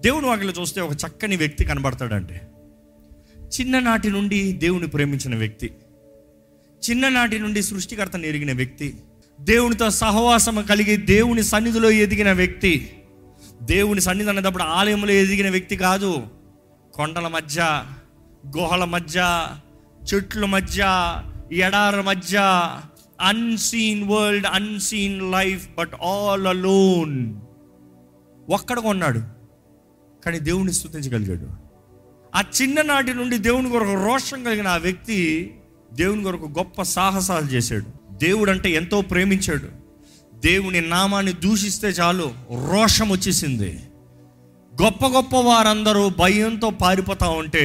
దేవుని వాకిలో చూస్తే ఒక చక్కని వ్యక్తి కనబడతాడండి చిన్ననాటి నుండి దేవుని ప్రేమించిన వ్యక్తి చిన్ననాటి నుండి సృష్టికర్తను ఎరిగిన వ్యక్తి దేవునితో సహవాసం కలిగి దేవుని సన్నిధిలో ఎదిగిన వ్యక్తి దేవుని సన్నిధి అనేటప్పుడు ఆలయంలో ఎదిగిన వ్యక్తి కాదు కొండల మధ్య గుహల మధ్య చెట్ల మధ్య ఎడార మధ్య unseen world unseen life but all alone ఒక్కడిగా ఉన్నాడు కానీ దేవుని స్థుతించగలిగాడు ఆ చిన్ననాటి నుండి దేవుని కొరకు రోషం కలిగిన ఆ వ్యక్తి దేవుని కొరకు గొప్ప సాహసాలు చేశాడు దేవుడు అంటే ఎంతో ప్రేమించాడు దేవుని నామాన్ని దూషిస్తే చాలు రోషం వచ్చేసింది గొప్ప గొప్ప వారందరూ భయంతో పారిపోతా ఉంటే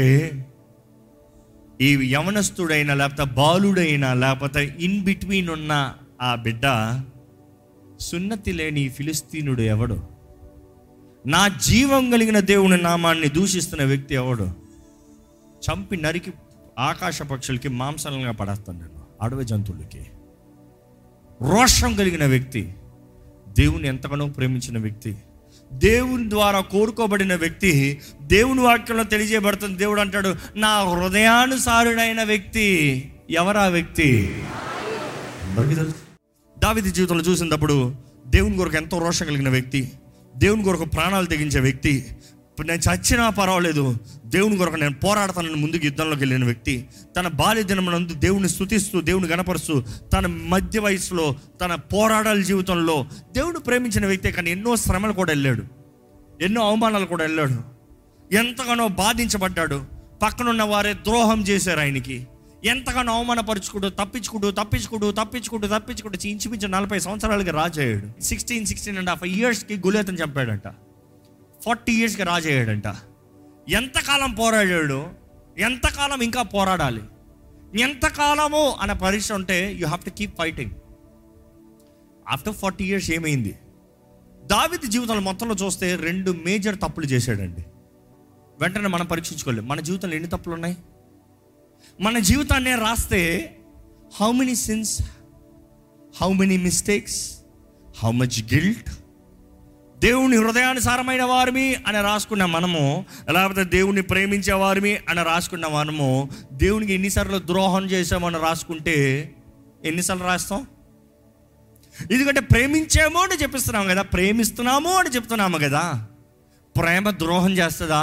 ఈ యవనస్తుడైన లేకపోతే బాలుడైన లేకపోతే ఇన్ బిట్వీన్ ఉన్న ఆ బిడ్డ సున్నతి లేని ఈ ఫిలిస్తీనుడు ఎవడు నా జీవం కలిగిన దేవుని నామాన్ని దూషిస్తున్న వ్యక్తి ఎవడు చంపి నరికి ఆకాశ పక్షులకి మాంసలంగా పడేస్తాను నేను అడవి జంతువులకి రోషం కలిగిన వ్యక్తి దేవుని ఎంతగానో ప్రేమించిన వ్యక్తి దేవుని ద్వారా కోరుకోబడిన వ్యక్తి దేవుని వాక్యంలో తెలియజేయబడుతుంది దేవుడు అంటాడు నా హృదయానుసారుడైన వ్యక్తి ఎవరా వ్యక్తి అందరికీ తెలుసు దావిది జీవితంలో చూసినప్పుడు దేవుని కొరకు ఎంతో రోషం కలిగిన వ్యక్తి దేవుని కొరకు ప్రాణాలు తెగించే వ్యక్తి ఇప్పుడు నేను చచ్చినా పర్వాలేదు దేవుని కొరకు నేను పోరాడతానని ముందుకు యుద్ధంలోకి వెళ్ళిన వ్యక్తి తన బాల్య దినమునందు దేవుని స్థుతిస్తూ దేవుని గణపరుస్తూ తన మధ్య వయసులో తన పోరాటాల జీవితంలో దేవుని ప్రేమించిన వ్యక్తే కానీ ఎన్నో శ్రమలు కూడా వెళ్ళాడు ఎన్నో అవమానాలు కూడా వెళ్ళాడు ఎంతగానో బాధించబడ్డాడు పక్కనున్న వారే ద్రోహం చేశారు ఆయనకి ఎంతగానో అవమానపరుచుకుంటూ తప్పించుకుంటూ తప్పించుకుంటూ తప్పించుకుంటూ తప్పించుకుంటూ ఇంచుమించు నలభై సంవత్సరాలకి రాజయ్యాడు సిక్స్టీన్ సిక్స్టీన్ అండ్ హాఫ్ ఇయర్స్కి గులేతని చంపాడంట ఫార్టీ ఇయర్స్కి రాజయ్యాడంట ఎంతకాలం పోరాడాడు ఎంతకాలం ఇంకా పోరాడాలి ఎంతకాలము అనే పరీక్ష ఉంటే you have to keep fighting after forty years ఏమైంది దావిది జీవితంలో మొత్తంలో చూస్తే రెండు మేజర్ తప్పులు చేశాడండి వెంటనే మనం పరీక్షించుకోలేం మన జీవితంలో ఎన్ని తప్పులు ఉన్నాయి మన జీవితాన్ని రాస్తే how many sins how many mistakes how much guilt దేవుని హృదయానుసారమైన వారిమి అని రాసుకున్న మనము లేకపోతే దేవుని ప్రేమించే వారిమి అని రాసుకున్న మనము దేవునికి ఎన్నిసార్లు ద్రోహం చేసామని రాసుకుంటే ఎన్నిసార్లు రాస్తాం ఎందుకంటే ప్రేమించాము అని చెప్పిస్తున్నాము కదా ప్రేమిస్తున్నాము అని చెప్తున్నాము కదా ప్రేమ ద్రోహం చేస్తుందా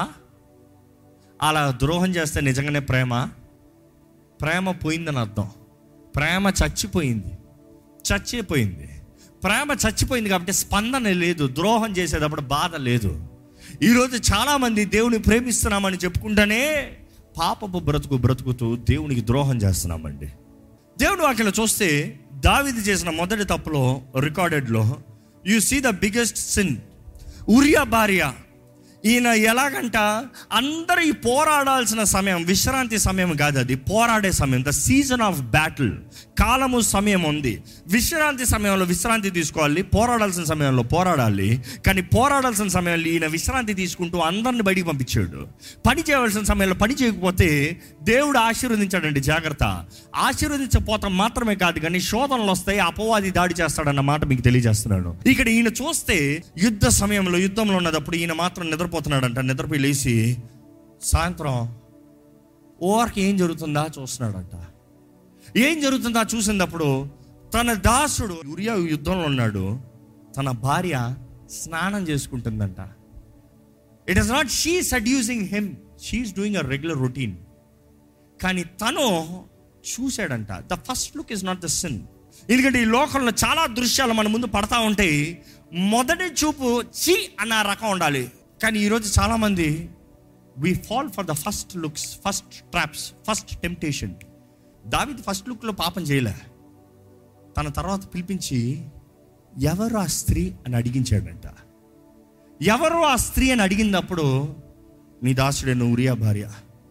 అలా ద్రోహం చేస్తే నిజంగానే ప్రేమ ప్రేమ పోయిందని అర్థం ప్రేమ చచ్చిపోయింది చచ్చిపోయింది ప్రేమ చచ్చిపోయింది కాబట్టి స్పందన లేదు ద్రోహం చేసేటప్పుడు బాధ లేదు ఈరోజు చాలామంది దేవుని ప్రేమిస్తున్నామని చెప్పుకుంటేనే పాపపు బ్రతుకు బ్రతుకుతూ దేవునికి ద్రోహం చేస్తున్నామండి దేవుని వాక్యలో చూస్తే దావిది చేసిన మొదటి తప్పులో రికార్డెడ్లో you see the biggest sin ఉరియా భార్య ఈయన ఎలాగంట అందరూ ఈ పోరాడాల్సిన సమయం విశ్రాంతి సమయం కాదు అది పోరాడే సమయం ద సీజన్ ఆఫ్ బ్యాటిల్ కాలము సమయం ఉంది విశ్రాంతి సమయంలో విశ్రాంతి తీసుకోవాలి పోరాడాల్సిన సమయంలో పోరాడాలి కానీ పోరాడాల్సిన సమయంలో ఈయన విశ్రాంతి తీసుకుంటూ అందరిని బయటికి పంపించాడు పని చేయవలసిన సమయంలో పని చేయకపోతే దేవుడు ఆశీర్వదించాడండి జాగ్రత్త ఆశీర్వదించకపోతాం మాత్రమే కాదు కానీ శోధనలు వస్తాయి అపవాది దాడి చేస్తాడన్న మాట మీకు తెలియజేస్తున్నాడు ఇక్కడ ఈయన చూస్తే యుద్ధ సమయంలో యుద్ధంలో ఉన్నదప్పుడు ఈయన మాత్రం నిద్రపోతున్నాడంట నిద్రపోయి లేచి సాయంత్రం ఓవర్కి ఏం జరుగుతుందా చూస్తున్నాడంట ఏం జరుగుతుందా చూసినప్పుడు తన దాసుడు ఉరియా యుద్ధంలో ఉన్నాడు తన భార్య స్నానం చేసుకుంటుందంట it is not she seducing him she is doing a regular routine కానీ తను చూశాడంట the first look is not the sin ఎందుకంటే ఈ లోకంలో చాలా దృశ్యాలు మన ముందు పడతా ఉంటాయి మొదటి చూపు చి అన్న రకం ఉండాలి కానీ ఈరోజు చాలామంది we fall for the first looks first traps first temptation దావిది ఫస్ట్ లుక్లో పాపం చేయలే తన తర్వాత పిలిపించి ఎవరు ఆ స్త్రీ అని అడిగించాడంట ఎవరు ఆ స్త్రీ అని అడిగినప్పుడు నీ దాసుడైన ఉరియా భార్య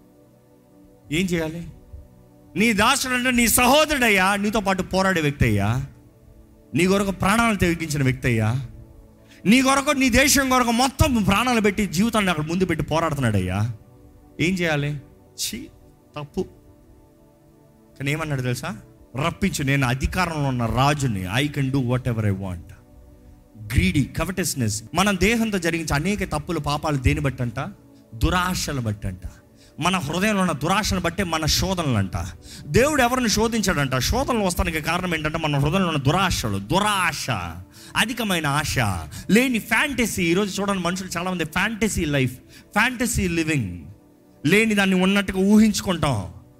ఏం చేయాలి నీ దాసుడు అంటే నీ సహోదరుడయ్యా నీతో పాటు పోరాడే వ్యక్తి అయ్యా నీ కొరకు ప్రాణాలు తెగించిన వ్యక్తి అయ్యా నీ కొరకు నీ దేశం కొరకు మొత్తం ప్రాణాలు పెట్టి జీవితాన్ని అక్కడ ముందు పెట్టి పోరాడుతున్నాడయ్యా ఏం చేయాలి ఛీ తప్పు కానీ ఏమన్నాడు తెలుసా రప్పించు నేను అధికారంలో ఉన్న రాజుని I can do whatever I want greedy covetousness మన దేహంతో జరిగించే అనేక తప్పులు పాపాలు దేని బట్టంట దురాశలు బట్టంట మన హృదయంలో ఉన్న దురాశను బట్టే మన శోధనలు అంట దేవుడు ఎవరిని శోధించాడంట శోధనలు వస్తానికి కారణం ఏంటంటే మన హృదయంలో ఉన్న దురాశలు దురాశ అధికమైన ఆశ లేని ఫ్యాంటసీ ఈరోజు చూడండి మనుషులు చాలామంది ఫ్యాంటసీ లైఫ్ ఫ్యాంటసీ లివింగ్ లేని దాన్ని ఉన్నట్టుగా ఊహించుకుంటాం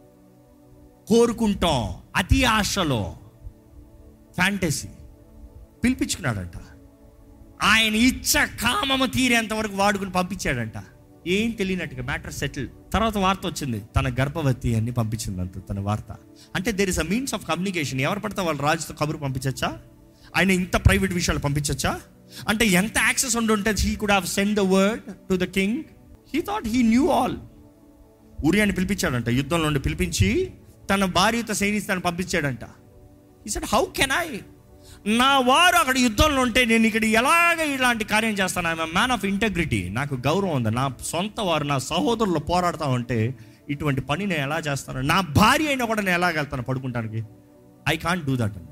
కోరుకుంటాం అతి ఆశలో ఫ్యాంటసీ పిలిపించుకున్నాడంట ఆయన ఇచ్చ కామము తీరేంత వరకు వాడుకుని పంపించాడంట ఏం తెలియనట్టుగా మ్యాటర్ సెటిల్ తర్వాత వార్త వచ్చింది తన గర్భవతి అని పంపించిందంట తన వార్త అంటే there is a means of communication ఎవరు పడితే వాళ్ళు రాజుతో కబురు పంపించచ్చా ఆయన ఇంత ప్రైవేట్ విషయాలు పంపించచ్చా అంటే ఎంత యాక్సెస్ ఉండి ఉంటే he could have send the word to the king he thought he knew all ఉరియాని పిలిపించాడంట యుద్ధంలో నుండి పిలిపించి తన భార్యతో సైనిస్తాను పంపించాడంట ఈ సెడ్ హౌ కెన్ ఐ నా వారు అక్కడ యుద్ధంలో ఉంటే నేను ఇక్కడ ఎలాగ ఇలాంటి కార్యం చేస్తాను ఐఎమ్ మ్యాన్ ఆఫ్ ఇంటగ్రిటీ నాకు గౌరవం ఉంది నా సొంత వారు నా సహోదరులు పోరాడుతూ ఉంటే ఇటువంటి పని నేను ఎలా చేస్తాను నా భార్య అయినా కూడా నేను ఎలాగ వెళ్తాను పడుకుంటానికి ఐ కాంట్ డూ దట్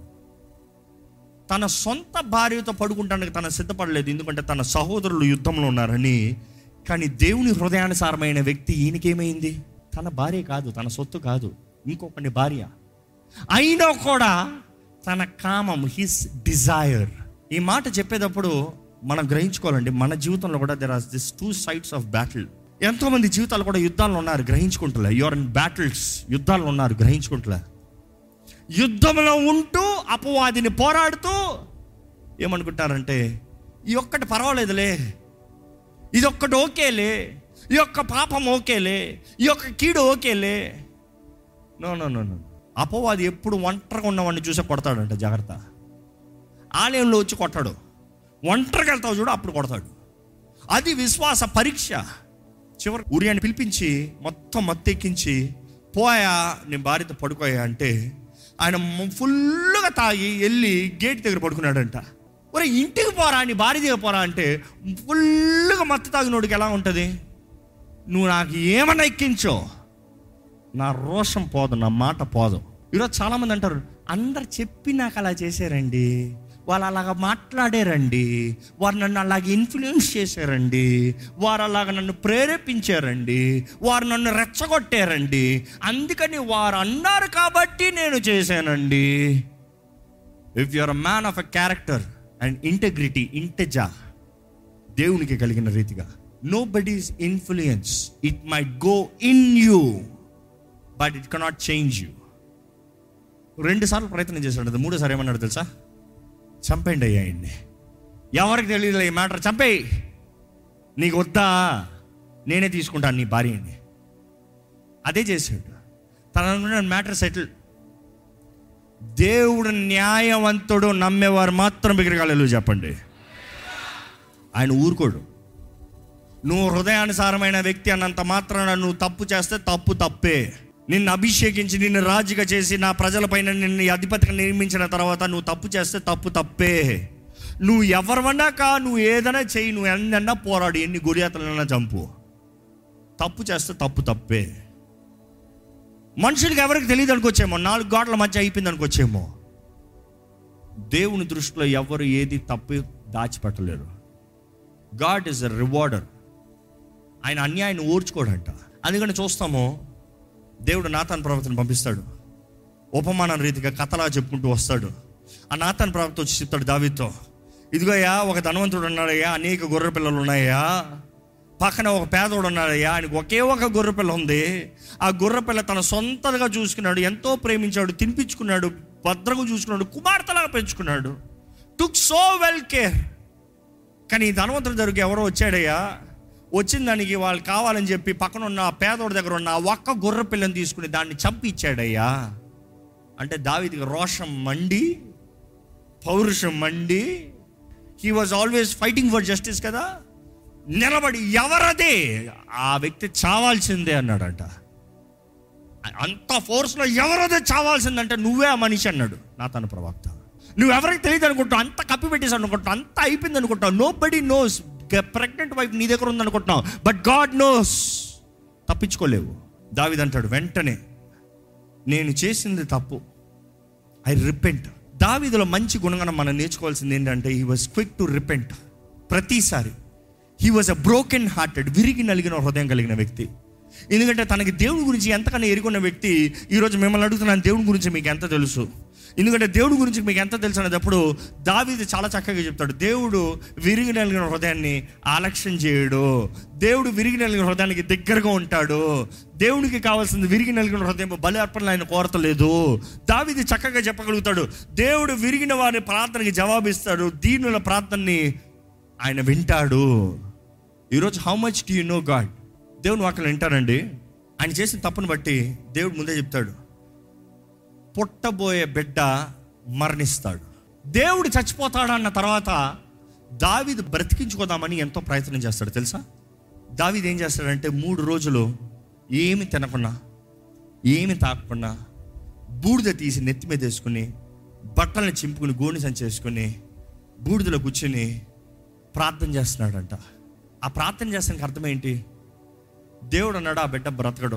తన సొంత భార్యతో పడుకుంటానికి తన సిద్ధపడలేదు ఎందుకంటే తన సహోదరులు యుద్ధంలో ఉన్నారని కానీ దేవుని హృదయానుసారమైన వ్యక్తి ఈయనకేమైంది తన భార్య కాదు తన సొత్తు కాదు ఇంకొకటి భార్య అయినా కూడా తన కామం హిస్ డిజైర్ ఈ మాట చెప్పేటప్పుడు మనం గ్రహించుకోవాలండి మన జీవితంలో కూడా there are this two sides of battle ఎంతో మంది జీవితాలు కూడా యుద్ధాల్లో ఉన్నారు గ్రహించుకుంటలే యువర్ ఇన్ బ్యాటిల్స్ యుద్ధాల్లో ఉన్నారు గ్రహించుకుంటలే యుద్ధంలో ఉంటూ అపవాదిని పోరాడుతూ ఏమనుకుంటారంటే ఈ ఒక్కటి పర్వాలేదులే ఇది ఒక్కటి ఓకేలే ఈ ఒక్క పాపం ఓకేలే ఈ ఒక్క కీడు ఓకేలే నో నో నో నో అపవాది ఎప్పుడు ఒంటరిగా ఉన్నవాడిని చూసే కొడతాడంట జాగ్రత్త ఆలయంలో వచ్చి కొట్టాడు ఒంటరిగా వెళ్తావు చూడు అప్పుడు కొడతాడు అది విశ్వాస పరీక్ష చివరి ఉరియాని పిలిపించి మొత్తం మత్తెక్కించి పోయా నేను భార్యతో పడుకోయా అంటే ఆయన ఫుల్గా తాగి వెళ్ళి గేట్ దగ్గర పడుకున్నాడంట ఒరే ఇంటికి పోరా నీ భార్య దగ్గర పోరా అంటే ఫుల్గా మత్తు తాగినోడికి ఎలా ఉంటుంది నువ్వు నాకు ఏమన్నా ఎక్కించో నా రోషం పోదు నా మాట పోదు ఈరోజు చాలామంది అంటారు అందరు చెప్పి నాకు అలా చేశారండి వాళ్ళు అలాగ మాట్లాడారండి వారు నన్ను అలాగ ఇన్ఫ్లుయెన్స్ చేశారండి వారు అలాగ నన్ను ప్రేరేపించారండి వారు నన్ను రెచ్చగొట్టారండి అందుకని వారు అన్నారు కాబట్టి నేను చేశానండి if you're a man of a character and integrity ఇంటెజా దేవునికి కలిగిన రీతిగా nobody's influence it my go in you but it cannot change you రెండు సార్లు ప్రయత్నం చేశాడు అది మూడోసారి ఏమన్నాడు తెలుసా చంపండి అయ్యా ఆయన్ని ఎవరికి తెలియదు ఈ మ్యాటర్ చంపేయి నీకు వద్దా నేనే తీసుకుంటాను నీ భార్యని అదే చేశాడు తన మ్యాటర్ సెటిల్ దేవుడు న్యాయవంతుడు నమ్మేవారు మాత్రం బిగరగాలు చెప్పండి ఆయన ఊరుకోడు నువ్వు హృదయానుసారమైన వ్యక్తి అన్నంత మాత్రాన నువ్వు తప్పు చేస్తే తప్పు తప్పే నిన్ను అభిషేకించి నిన్ను రాజుగా చేసి నా ప్రజలపైన నిన్ను అధిపతిగా నిర్మించిన తర్వాత నువ్వు తప్పు చేస్తే తప్పు తప్పే నువ్వు ఎవరివన్నా కా నువ్వు ఏదైనా చెయ్యి నువ్వు ఎన్నన్నా పోరాడు ఎన్ని గురియాతలన్నా చంపు తప్పు చేస్తే తప్పు తప్పే మనుషులకి ఎవరికి తెలియదు అనుకోవచ్చేమో నాలుగు గోడల మధ్య అయిపోయింది అనుకోవచ్చేమో దేవుని దృష్టిలో ఎవరు ఏది తప్పు దాచిపెట్టలేరు గాడ్ ఇస్ ఎ రివార్డర్ ఆయన అన్యాయాన్ని ఓర్చుకోడంట అందుకని చూస్తాము దేవుడు నాతాన్ ప్రవక్తను పంపిస్తాడు ఉపమాన రీతిగా కథలా చెప్పుకుంటూ వస్తాడు ఆ నాతాన్ ప్రవక్త వచ్చి చెప్తాడు దావితో ఇదిగోయ్యా ఒక ధనవంతుడు ఉన్నాడయ్యా అనేక గొర్రె పిల్లలు ఉన్నాయా పక్కన ఒక పేదోడు ఉన్నాడయ్యా ఆయనకు ఒకే ఒక గొర్రె పిల్ల ఉంది ఆ గొర్రె పిల్ల తన సొంతగా చూసుకున్నాడు ఎంతో ప్రేమించాడు తినిపించుకున్నాడు భద్రంగా చూసుకున్నాడు కుమార్తెలాగా పెంచుకున్నాడు టుక్ సో వెల్ కేర్ కానీ ఈ ధనవంతుడి దగ్గరికి ఎవరో వచ్చాడయ్యా వచ్చిన దానికి వాళ్ళు కావాలని చెప్పి పక్కన ఉన్న ఆ పేదోడి దగ్గర ఉన్న ఆ ఒక్క గొర్రె పిల్లని తీసుకుని దాన్ని చంపి ఇచ్చాడయ్యా అంటే దావిదికి రోషం మండి పౌరుషం మండి he was always fighting for justice కదా నిలబడి ఎవరదే ఆ వ్యక్తి చావాల్సిందే అన్నాడంట అంత ఫోర్స్లో ఎవరదే చావాల్సిందంటే నువ్వే ఆ మనిషి అన్నాడు నా తన ప్రవక్త నువ్వు ఎవరికి తెలియదు అనుకుంటావు అంత కప్పి పెట్టేసి అనుకుంటావు అంత అయిపోయింది అనుకుంటావు nobody knows pregnant wife నీ దగ్గర ఉంది అనుకుంటున్నావు బట్ గాడ్ నోస్ తప్పించుకోలేవు దావిదంటాడు వెంటనే నేను చేసింది తప్పు ఐ రిపెంట్ దావీదులో మంచి గుణగణం మనం నేర్చుకోవాల్సింది ఏంటంటే he was quick to repent ప్రతిసారి he was a broken hearted విరిగి నలిగిన హృదయం కలిగిన వ్యక్తి ఎందుకంటే తనకి దేవుడి గురించి ఎంతకన్నా ఎరుగున్న వ్యక్తి ఈరోజు మిమ్మల్ని అడుగుతున్నాను దేవుడి గురించి మీకు ఎంత తెలుసు ఎందుకంటే దేవుడి గురించి మీకు ఎంత తెలుసు అనేటప్పుడు దావీదు చాలా చక్కగా చెప్తాడు దేవుడు విరిగి నలిగిన హృదయాన్ని ఆలక్ష్యం చేయడు దేవుడు విరిగి నలిగిన హృదయానికి దగ్గరగా ఉంటాడు దేవుడికి కావాల్సింది విరిగి నలిగిన హృదయం బలి అర్పణలు ఆయన కోరతలేదు దావీది చక్కగా చెప్పగలుగుతాడు దేవుడు విరిగిన వారి ప్రార్థనకి జవాబిస్తాడు దీనుల ప్రార్థనని ఆయన వింటాడు ఈరోజు how much do you know God దేవుని వాక్యం వింటారండి ఆయన చేసిన తప్పును బట్టి దేవుడు ముందే చెప్తాడు పుట్టబోయే బిడ్డ మరణిస్తాడు దేవుడు చచ్చిపోతాడు అన్న తర్వాత దావీదు బ్రతికించుకోదామని ఎంతో ప్రయత్నం చేస్తాడు తెలుసా దావీదు ఏం చేస్తాడంటే మూడు రోజులు ఏమి తినకుండా ఏమి తాకకుండా బూడిద తీసి నెత్తి మీద వేసుకుని బట్టలను చింపుకుని గోని సంచి వేసుకుని బూడిదలో కూర్చుని ప్రార్థన చేస్తున్నాడంట ఆ ప్రార్థన చేస్తానికి అర్థం ఏంటి దేవుడు అన్నాడు ఆ బిడ్డ బ్రతకడు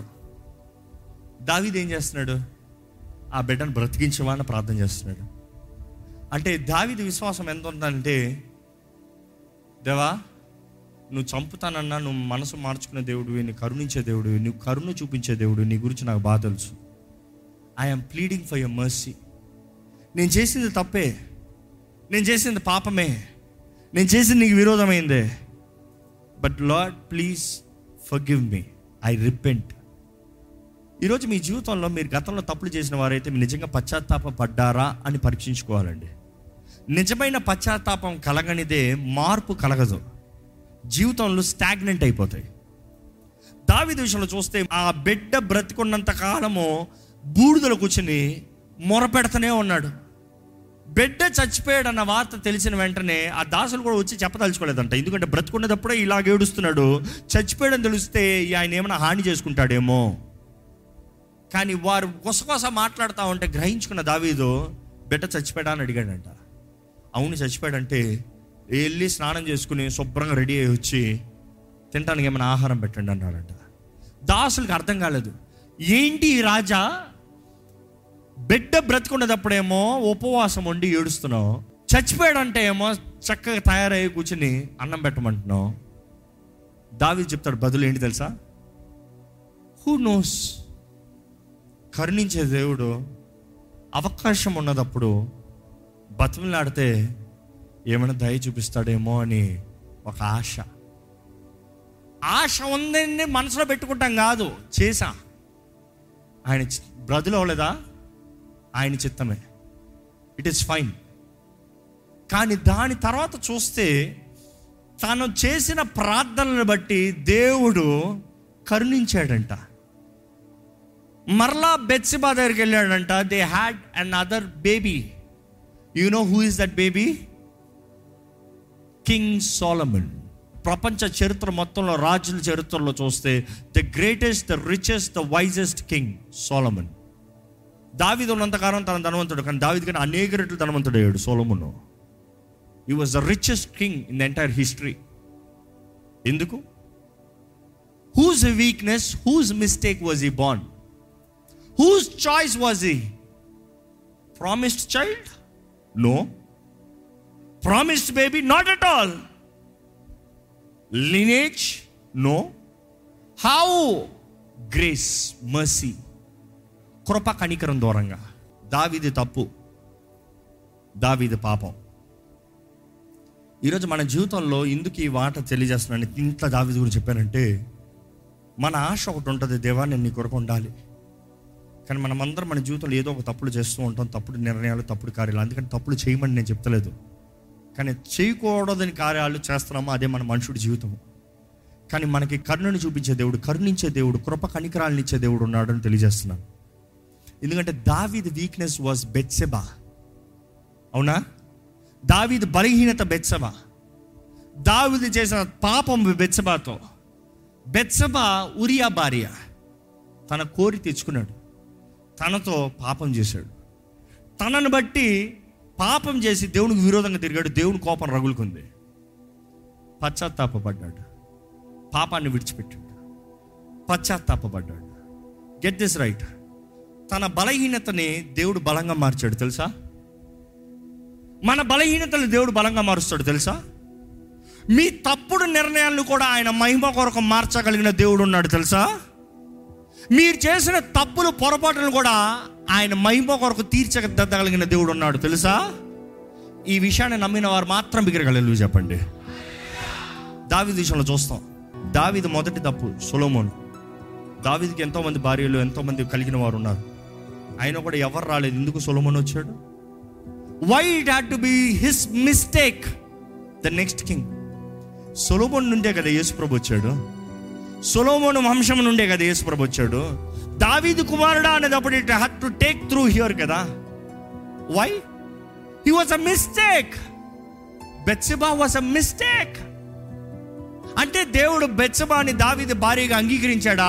దావీదు ఏం చేస్తున్నాడు ఆ బిడ్డను బ్రతికించవా అని ప్రార్థన చేస్తున్నాడు అంటే దావీదు విశ్వాసం ఎంత ఉందంటే దేవా నువ్వు చంపుతానన్నా నువ్వు మనసు మార్చుకునే దేవుడివి నీ కరుణించే దేవుడివి నువ్వు కరుణ చూపించే దేవుడు నీ గురించి నాకు బాగా తెలుసు I'm pleading for your mercy నేను చేసింది తప్పే నేను చేసింది పాపమే నేను చేసింది నీకు విరోధమైందే but Lord please forgive me I repent ఈరోజు మీ జీవితంలో మీరు గతంలో తప్పులు చేసిన వారైతే మీరు నిజంగా పశ్చాత్తాపడ్డారా అని పరీక్షించుకోవాలండి నిజమైన పశ్చాత్తాపం కలగనిదే మార్పు కలగదు జీవితంలో స్టాగ్నెంట్ అయిపోతాయి దావి విషయంలో చూస్తే ఆ బిడ్డ బ్రతికున్నంత కాలము బూడిదలో కూర్చుని మొరపెడతనే ఉన్నాడు బిడ్డ చచ్చిపోయాడు అన్న వార్త తెలిసిన వెంటనే ఆ దాసులు కూడా వచ్చి చెప్పదలుచుకోలేదంట ఎందుకంటే బ్రతుకునేటప్పుడే ఇలాగ ఏడుస్తున్నాడు చచ్చిపోయాడని తెలిస్తే ఆయన ఏమైనా హాని చేసుకుంటాడేమో కానీ వారు గుసగుస మాట్లాడుతూ ఉంటే గ్రహించుకున్న దావీదు బిడ్డ చచ్చిపోయాడా అని అడిగాడంట అవును చచ్చిపోయాడంటే వెళ్ళి స్నానం చేసుకుని శుభ్రంగా రెడీ అయ్యి వచ్చి తినడానికి ఏమైనా ఆహారం పెట్టండి అన్నాడంట దాసులకు అర్థం కాలేదు ఏంటి ఈ రాజా బిడ్డ బ్రతుకున్నదప్పుడేమో ఉపవాసం ఉండి ఏడుస్తున్నావు చచ్చిపోయాడంటే ఏమో చక్కగా తయారయ్యి కూర్చుని అన్నం పెట్టమంటున్నావు దావి చెప్తాడు బదులు ఏంటి తెలుసా హూ నోస్ కరుణించే దేవుడు అవకాశం ఉన్నదప్పుడు బతుకులాడితే ఏమైనా దయ చూపిస్తాడేమో అని ఒక ఆశ ఆశ ఉందని మనసులో పెట్టుకుంటాం కాదు చేసా ఆయన చి- బ్రతులు అవ్వలేదా ఆయన చిత్తమే ఇట్ ఈస్ ఫైన్ కానీ దాని తర్వాత చూస్తే తను చేసిన ప్రార్థనలను బట్టి దేవుడు కరుణించాడంట మరలా బెత్సిబా దగ్గరికి వెళ్ళాడంట they had another baby you know who is that baby king Solomon ప్రపంచ చరిత్ర మొత్తంలో రాజుల చరిత్రలో చూస్తే the greatest the richest the wisest king Solomon దావిది ఉన్నంతకాలం తన ధనవంతుడు కానీ దావిది కానీ అనేక రెట్లు ధనవంతుడు అయ్యాడు సోలమును he was the richest king in the entire history ఎందుకు whose weakness whose mistake was he bond whose choice was he promised child no promised baby not at all lineage no how grace mercy కృప కనికరం దూరంగా దావిది తప్పు దావిది పాపం ఈరోజు మన జీవితంలో ఎందుకు ఈ మాట తెలియజేస్తున్నాను ఇంత దావిది గురించి చెప్పానంటే మన ఆశ ఒకటి ఉంటుంది దేవా నేను నీ కొరకు ఉండాలి కానీ మనమందరం మన జీవితంలో ఏదో ఒక తప్పులు చేస్తూ ఉంటాం తప్పుడు నిర్ణయాలు తప్పుడు కార్యాలు అందుకని తప్పులు చేయమని నేను చెప్తలేదు కానీ చేయకూడదని కార్యాలు చేస్తున్నామో అదే మన మనుషుడి జీవితము కానీ మనకి కరుణను చూపించే దేవుడు కరుణించే దేవుడు కృప కనికరాలను ఇచ్చే దేవుడు ఉన్నాడని తెలియజేస్తున్నాను ఎందుకంటే దావీద్ వీక్నెస్ వాజ్ బెత్సెబా అవునా దావీద్ బలహీనత బెత్సబా దావీదు చేసిన పాపం బెత్సబాతో బెత్సబా ఉరియా భార్య తన కోరి తెచ్చుకున్నాడు తనతో పాపం చేశాడు తనను బట్టి పాపం చేసి దేవునికి విరోధంగా తిరిగాడు దేవుని కోపం రగులుకుంది పశ్చాత్తాపడ్డాడు పాపాన్ని విడిచిపెట్టాడు పశ్చాత్తాపడ్డాడు గెట్ దిస్ రైట్ తన బలహీనతని దేవుడు బలంగా మార్చాడు తెలుసా మన బలహీనతలు దేవుడు బలంగా మారుస్తాడు తెలుసా మీ తప్పుడు నిర్ణయాలను కూడా ఆయన మహిమ కొరకు మార్చగలిగిన దేవుడు ఉన్నాడు తెలుసా మీరు చేసిన తప్పులు పొరపాటును కూడా ఆయన మహిమ కొరకు తీర్చగలిగిన దేవుడు ఉన్నాడు తెలుసా ఈ విషయాన్ని నమ్మిన వారు మాత్రం బిగరగలరు చెప్పండి దావిది విషయంలో చూస్తాం దావిది మొదటి తప్పు సొలోమోను దావిదికి ఎంతోమంది భార్యలు ఎంతోమంది కలిగిన వారు ఉన్నారు ఆయన కూడా ఎవరు రాలేదు ఎందుకు సొలోమోన్ వచ్చాడు why it had to be his mistake the next king Solomon నుండే కదా యేసుప్రభు వచ్చాడు సొలోమోను వంశం నుండే కదా యేసుప్రభు వచ్చాడు దావీదు కుమారుడా అనేటప్పుడు it had to take through here కదా why he was a mistake Bathsheba was a mistake అంటే దేవుడు బెత్సబాని దావీదు భార్యగా అంగీకరించాడా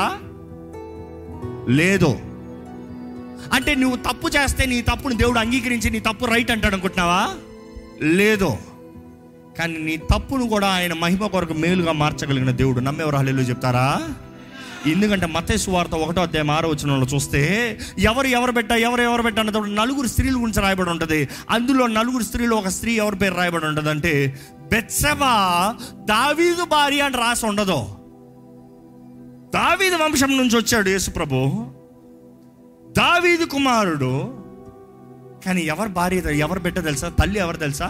లేదు అంటే నువ్వు తప్పు చేస్తే నీ తప్పుని దేవుడు అంగీకరించి నీ తప్పు రైట్ అంటాడు అనుకుంటున్నావా లేదు కానీ నీ తప్పును కూడా ఆయన మహిమ కొరకు మేలుగా మార్చగలిగిన దేవుడు నమ్మేవారు హల్లేలు చెప్తారా ఎందుకంటే మతేసు వార్త ఒకటో అధ్యాయం ఆరో వచనంలో చూస్తే ఎవరు ఎవరు పెట్ట ఎవరు ఎవరు పెట్ట అన్నప్పుడు నలుగురు స్త్రీల గురించి రాయబడి ఉంటుంది అందులో నలుగురు స్త్రీలు ఒక స్త్రీ ఎవరి పేరు రాయబడి ఉంటుంది అంటే బెత్సబా దావీదు భార్య అని రాసి ఉండదు దావీదు వంశం నుంచి వచ్చాడు యేసుప్రభు దావీదు కుమారుడు కానీ ఎవరు భార్య ఎవరు బిడ్డ తెలుసా తల్లి ఎవరు తెలుసా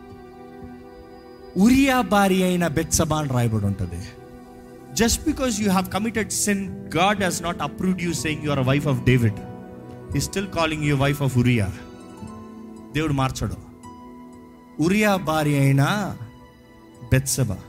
ఉరియా భార్య అయిన బెత్సబా అని రాయబడి ఉంటుంది just because you have committed sin God has not approved you saying your wife of David he still calling you wife of Uriah దేవుడు మార్చడు ఉరియా భార్య అయిన బెత్సబా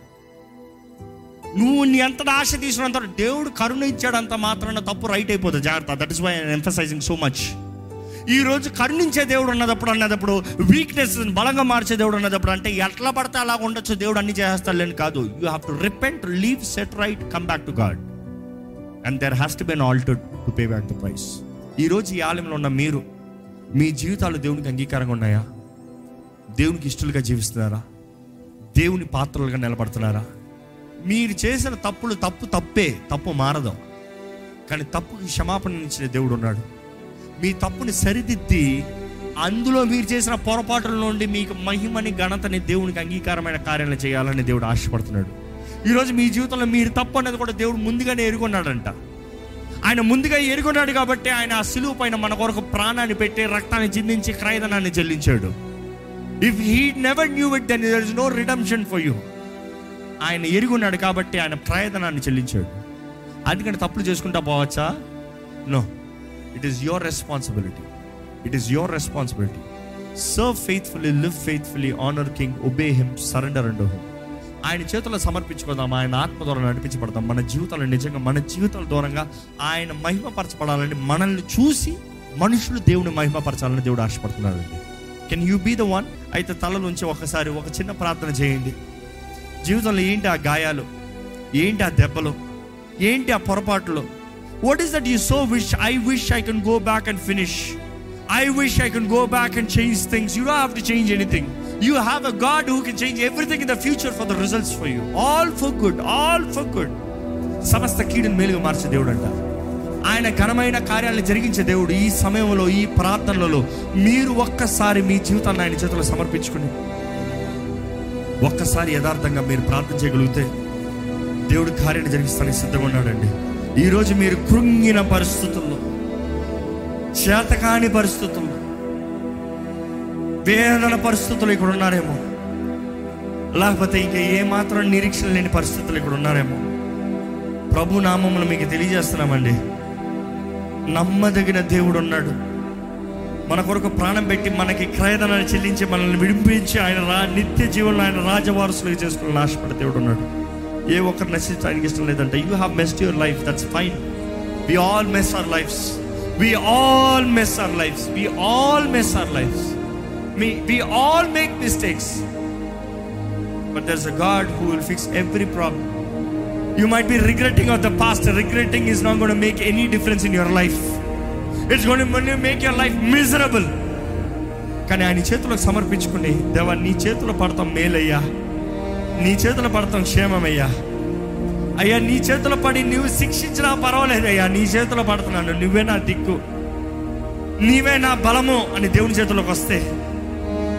నువ్వు నీ ఎంత ఆశ తీసుకున్నంత దేవుడు కరుణ ఇచ్చాడంత మాత్రాన తప్పు రైట్ అయిపోతుంది జాగ్రత్త that is why emphasizing so much ఈ రోజు కరుణించే దేవుడు ఉన్నదప్పుడు అన్నదప్పుడు వీక్నెస్ బలంగా మార్చే దేవుడు ఉన్నదప్పుడు అంటే ఎట్లా పడితే అలా ఉండొచ్చు దేవుడు అన్ని చేస్తాడు లేని కాదు you have to repent leave set right come back to God and there has to been altered to pay back the price ఈ రోజు ఈ ఆలయంలో ఉన్న మీరు మీ జీవితాలు దేవునికి అంగీకారంగా ఉన్నాయా దేవునికి ఇష్టలుగా జీవిస్తున్నారా దేవుని పాత్రలుగా నిలబడుతున్నారా మీరు చేసిన తప్పులు తప్పు తప్పే తప్పు మారదు కానీ తప్పుకి క్షమాపణ ఇచ్చిన దేవుడు ఉన్నాడు మీ తప్పుని సరిదిద్ది అందులో మీరు చేసిన పొరపాటుల నుండి మీకు మహిమని ఘనతని దేవునికి అంగీకారమైన కార్యాలను చేయాలని దేవుడు ఆశపడుతున్నాడు ఈరోజు మీ జీవితంలో మీరు తప్పు అనేది కూడా దేవుడు ముందుగానే ఎరుగున్నాడంట ఆయన ముందుగా ఎరుగున్నాడు కాబట్టి ఆయన ఆ సిలువు పైన మన కొరకు ప్రాణాన్ని పెట్టి రక్తాన్ని చిందించి క్రయదనాన్ని చెల్లించాడు if he never knew it then there is no redemption for you ఆయన ఎరుగున్నాడు కాబట్టి ఆయన ప్రయత్నాన్ని చెల్లించాడు అందుకని తప్పులు చేసుకుంటా పోవచ్చా no it is your responsibility it is your responsibility serve faithfully live faithfully honour king obey him surrender and him ఆయన చేతుల్లో సమర్పించుకుందాం ఆయన ఆత్మ ద్వారా నడిపించబడతాం మన జీవితాలు నిజంగా మన జీవితాల దూరంగా ఆయన మహిమపరచబడాలని మనల్ని చూసి మనుషులు దేవుని మహిమపరచాలని దేవుడు ఆశపడుతున్నాడు can you be the one అయితే తలలోంచి ఒకసారి ఒక చిన్న ప్రార్థన చేయండి జీవితంలో ఏంటి ఆ గాయాలు ఏంటి ఆ దెబ్బలు ఏంటి ఆ పొరపాట్లు what is that you so wish I wish I can go back and finish I wish I can go back and change things you have to change anything you have a God who can change everything in the future for the results for you all for good all for good సమస్త కీడుని మేలుగా మార్చే దేవుడు అంట ఆయన ఘనమైన కార్యాలను జరిగించే దేవుడు ఈ సమయంలో ఈ ప్రార్థనలలో మీరు ఒక్కసారి మీ జీవితాన్ని ఆయన చేతుల్లో సమర్పించుకుని ఒక్కసారి యథార్థంగా మీరు ప్రార్థన చేయగలిగితే దేవుడు కార్యాన్ని జరిగిస్తానికి సిద్ధంగా ఉన్నాడండి ఈరోజు మీరు కృంగిన పరిస్థితుల్లో చేతకాని పరిస్థితుల్లో వేదన పరిస్థితులు ఇక్కడ ఉన్నారేమో లేకపోతే ఇంకా ఏమాత్రం నిరీక్షణ లేని పరిస్థితులు ఇక్కడ ఉన్నారేమో ప్రభు నామములు మీకు తెలియజేస్తున్నామండి నమ్మదగిన దేవుడు ఉన్నాడు మన కొరకు ప్రాణం పెట్టి మనకి క్రయదనాన్ని చెల్లించి మనల్ని విడిపించి ఆయన రా నిత్య జీవనంలో ఆయన రాజవారసులుగా చేసుకోవాలని ఆశపడే దేవుడు ఉన్నాడు ఏ ఒక్కరు నశించడానికి ఇష్టం లేదంటే you have messed your life that's fine we all mess our lives we all mess our lives we all mess our lives me we all make mistakes but there is a God who will fix every problem You might be regretting of the past. Regretting is not going to make any difference in your life. It's going to make your life miserable. కానీ ఆయన చేతులకు సమర్పించుకుని దేవా నీ చేతులు పడతాం మేలయ్యా నీ చేతులు పడతాం క్షేమమయ్యా అయ్యా నీ చేతులు పడి నువ్వు శిక్షించినా పర్వాలేదయ్యా నీ చేతులు పడుతున్నాను నువ్వే నా దిక్కు నీవే నా బలము అని దేవుని చేతులకు వస్తే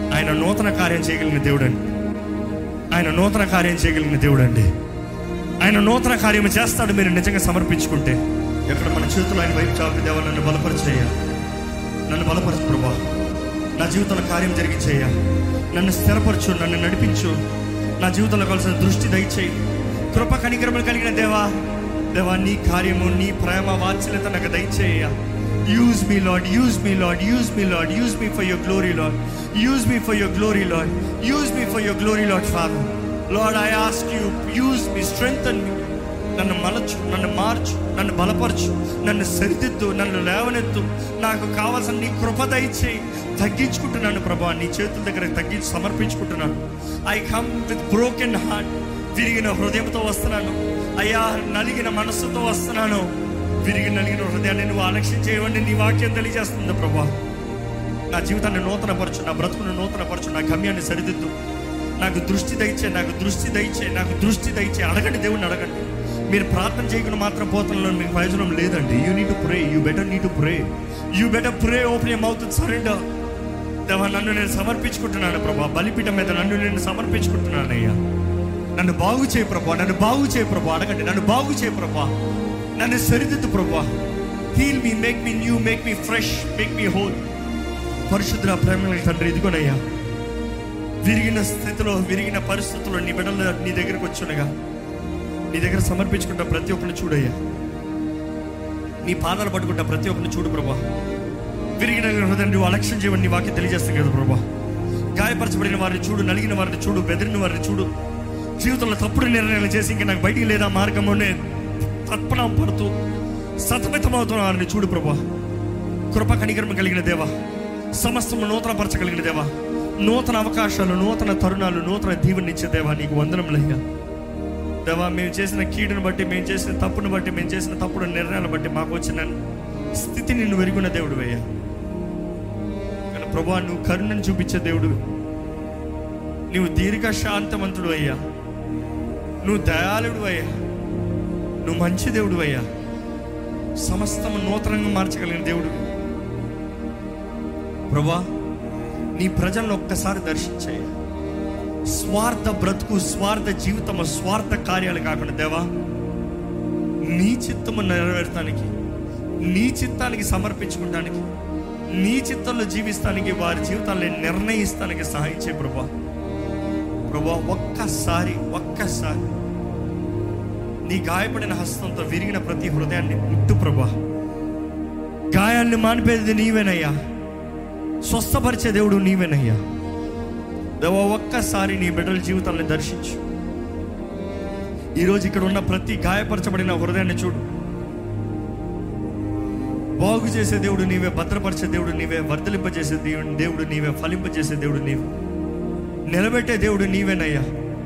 ఆయన నూతన కార్యం చేయగలిగిన దేవుడు అండి ఆయన నూతన కార్యం చేయగలిగిన దేవుడు అండి ఆయన నూతన కార్యం చేస్తాడు మీరు నిజంగా సమర్పించుకుంటే ఎక్కడ మన చేతులు ఆయన వైపు చాపి దేవ నన్ను బలపరిచేయ నన్ను బలపరచు ప్రభా నా జీవితంలో కార్యం జరిగించేయ నన్ను స్థిరపరచు నన్ను నడిపించు నా జీవితంలో కావాల్సిన దృష్టి దయచేయి కృప కనికరములు కలిగిన దేవా దేవా నీ కార్యము నీ ప్రేమ వాత్సల్యత నాకు దయచేయ use me Lord use me Lord use me Lord use me for your glory Lord use me for your glory Lord use me for your glory Lord father Lord I ask you use me strength me నన్ను మలచు నన్ను మార్చు నన్ను బలపరచు నన్ను సరిదిద్దు నన్ను లేవనెత్తు నాకు కావాల్సిన నీ కృప దయచేయి తగ్గించుకుంటున్నాను ప్రభా నీ చేతుల దగ్గర తగ్గించి సమర్పించుకుంటున్నాను I come with broken heart విరిగిన హృదయంతో వస్తున్నాను అయ్యా నలిగిన మనస్సుతో వస్తున్నాను విరిగి నలిగిన హృదయాన్ని నువ్వు ఆలక్ష్యం చేయవండి నీ వాక్యం తెలియజేస్తుంది ప్రభా నా జీవితాన్ని నూతనపరచు నా బ్రతుకును నూతనపరచు నా గమ్యాన్ని సరిదిద్దు నాకు దృష్టి దయచే నాకు దృష్టి దయచే నాకు దృష్టి దయచే అడగండి దేవుడిని అడగండి మీరు ప్రార్థన చేయకుండా మాత్రం పోతంలో మీకు ప్రయోజనం లేదండి you need to pray you better need to pray you better pray open ఎమ్ అవుతుంది సరెండర్ దేవా నన్ను నేను సమర్పించుకుంటున్నాను ప్రభా బలిపీఠం మీద నన్ను నేను సమర్పించుకుంటున్నాను అయ్యా నన్ను బాగు చేయి ప్రభా నన్ను బాగు చేయి ప్రభా అడగండి నన్ను బాగు చేయి ప్రభా నన్ను సరిదిద్దు ప్రభా heal me make me new make me fresh make me whole పరిశుద్ధ ప్రేమ తండ్రి ఇదిగోనయ్యా విరిగిన స్థితిలో విరిగిన పరిస్థితుల్లో నీ బిడ్డలు నీ దగ్గరకు వచ్చునగా నీ దగ్గర సమర్పించుకుంటా ప్రతి ఒక్కరిని చూడయ్యా నీ పాదాలు పట్టుకుంటా ప్రతి ఒక్కరిని చూడు ప్రభా విరిగిన హృదయం నువ్వు అలక్ష్యం చేయమని నీ వాక్యం తెలియజేస్తుంది కదా ప్రభా గాయపరచబడిన వారిని చూడు నలిగిన వారిని చూడు బెదిరిన వారిని చూడు జీవితంలో తప్పుడు నిర్ణయాలు చేసి ఇంకా నాకు బయటికి లేదా మార్గంలోనే తత్పణం పడుతూ సతమితమవుతున్న వారిని చూడు ప్రభా కృప కనికరం కలిగిన దేవా సమస్తము నూతన పరచగలిగిన దేవా నూతన అవకాశాలు నూతన తరుణాలు నూతన దీవెనిచ్చే దేవా నీకు వందనములయ్యా దేవా మేము చేసిన కీడును బట్టి మేము చేసిన తప్పును బట్టి మేము చేసిన తప్పుడు నిర్ణయాలను బట్టి మాకు వచ్చిన స్థితి నిన్ను వెరుగున్న దేవుడు అయ్యా కానీ ప్రభా నువ్వు కరుణను చూపించే దేవుడు నువ్వు దీర్ఘ శాంతవంతుడు అయ్యా నువ్వు దయాళుడు అయ్యా నువ్వు మంచి దేవుడు అయ్యా సమస్తము నూతనంగా మార్చగలిగిన దేవుడు ప్రభా నీ ప్రజలను ఒక్కసారి దర్శించాయి స్వార్థ బ్రతుకు స్వార్థ జీవితము స్వార్థ కార్యాలు కాకుండా దేవా నీ చిత్తము నెరవేర్తానికి నీ చిత్తానికి సమర్పించుకోవడానికి నీ చిత్తంలో జీవిస్తానికి వారి జీవితాన్ని నిర్ణయిస్తానికి సహాయం చేయ ప్రభా ప్రభా ఒక్కసారి ఒక్కసారి నీ గాయపడిన హస్తంతో విరిగిన ప్రతి హృదయాన్ని ముట్టు ప్రభా గాయాన్ని మానిపేది నీవేనయ్యా స్వస్థపరిచే దేవుడు నీవేనయ్యా దేవా ఒక్కసారి నీ బిడ్డల జీవితాన్ని దర్శించు ఈరోజు ఇక్కడ ఉన్న ప్రతి గాయపరచబడిన హృదయాన్ని చూడు బాగు చేసే దేవుడు నీవే భద్రపరిచే దేవుడు నీవే వర్ధలింపజేసే దేవుడు దేవుడు నీవే ఫలింపజేసే దేవుడు నీవే నిలబెట్టే దేవుడు నీవేనయ్యా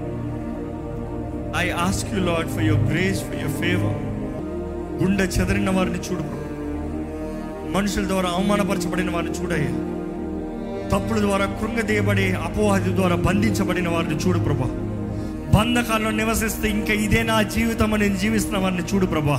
I ask you Lord for your grace for your favour గుండె చెదరిన వారిని చూడు ప్రభు. మనుషుల ద్వారా అవమానపరచబడిన వారిని చూడయ్యా తప్పుల ద్వారా కృంగదీయబడి అపోహది ద్వారా బంధించబడిన వారిని చూడు ప్రభా బంధకాల్లో నివసిస్తే ఇంకా ఇదే నా జీవితం అని నేను జీవిస్తున్న వారిని చూడు ప్రభా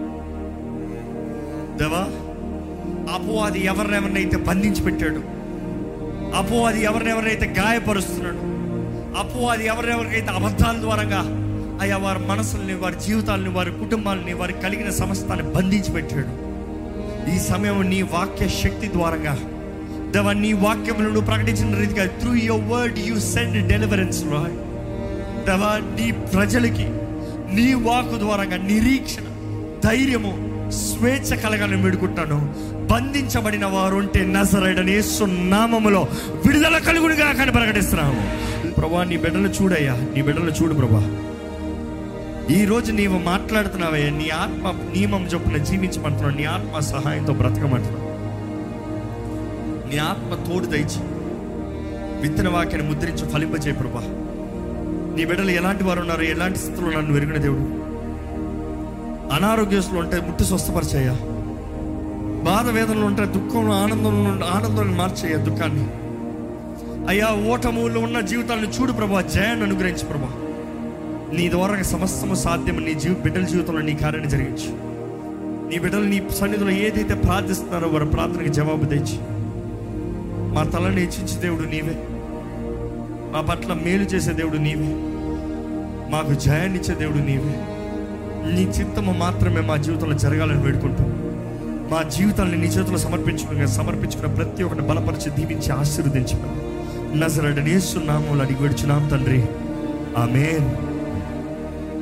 దేవా అపోవాది ఎవరినెవరినైతే బంధించి పెట్టాడు అపోవాది ఎవరినెవరినైతే గాయపరుస్తున్నాడు అపోవాది ఎవరినెవరికైతే అబద్ధాల ద్వారంగా అయ్యా వారి మనసుల్ని వారి జీవితాలని వారి కుటుంబాలని వారి కలిగిన సమస్తాన్ని బంధించి పెట్టాడు ఈ సమయం నీ వాక్య శక్తి ద్వారంగా దేవా నీ వాక్యములు నువ్వు ప్రకటించిన రీతిగా through your word you send deliverance రాయ్ దేవా నీ ప్రజలకి నీ వాకు ద్వారంగా నిరీక్షణ ధైర్యము స్వేచ్ఛ కలగాలని వేడుకుంటాను బంధించబడిన వారు ఉంటే నజరైడని యేసు నామములో విడుదల కలుగుడుగా కానీ ప్రకటిస్తున్నాము ప్రభా నీ బిడ్డలు చూడయ్యా నీ బిడ్డలు చూడు ప్రభా ఈ రోజు నీవు మాట్లాడుతున్నావయ్యా నీ ఆత్మ నియమం చొప్పున జీవించమంటున్నావు నీ ఆత్మ సహాయంతో బ్రతకమంటున్నావు నీ ఆత్మ తోడు దయచి విత్తన వాక్యాన్ని ముద్రించి ఫలింపజేయ ప్రభా నీ బిడ్డలు ఎలాంటి వారు ఉన్నారు ఎలాంటి స్థితిలో నన్ను వెరిగిన దేవుడు అనారోగ్యస్తులు ఉంటే ముట్టి స్వస్థపరిచేయ బాధ వేదనలు ఉంటే దుఃఖం ఆనందంలో ఆనందాన్ని మార్చేయ దుఃఖాన్ని అయ్యా ఓటములో ఉన్న జీవితాలను చూడు ప్రభా జయాన్ని అనుగ్రహించు ప్రభా నీ ద్వారా సమస్తము సాధ్యం నీ జీవి బిడ్డల జీవితంలో నీ కార్యాన్ని జరిగించు నీ బిడ్డలు నీ సన్నిధిలో ఏదైతే ప్రార్థిస్తున్నారో వారి ప్రార్థనకి జవాబు తెచ్చి మా తలని హెచ్చించి దేవుడు నీవే మా పట్ల మేలు చేసే దేవుడు నీవే మాకు జయాన్నిచ్చే దేవుడు నీవే నీ చిత్తము మాత్రమే మా జీవితంలో జరగాలని వేడుకుంటూ మా జీవితాన్ని నీ చేతుల్లో సమర్పించుకుని సమర్పించుకున్న ప్రతి ఒక్కరిని బలపరిచి దీవించి ఆశీర్వదించమని నజరడనేస్తున్నాము అడిగి విడుచున్నాం తండ్రి ఆమెన్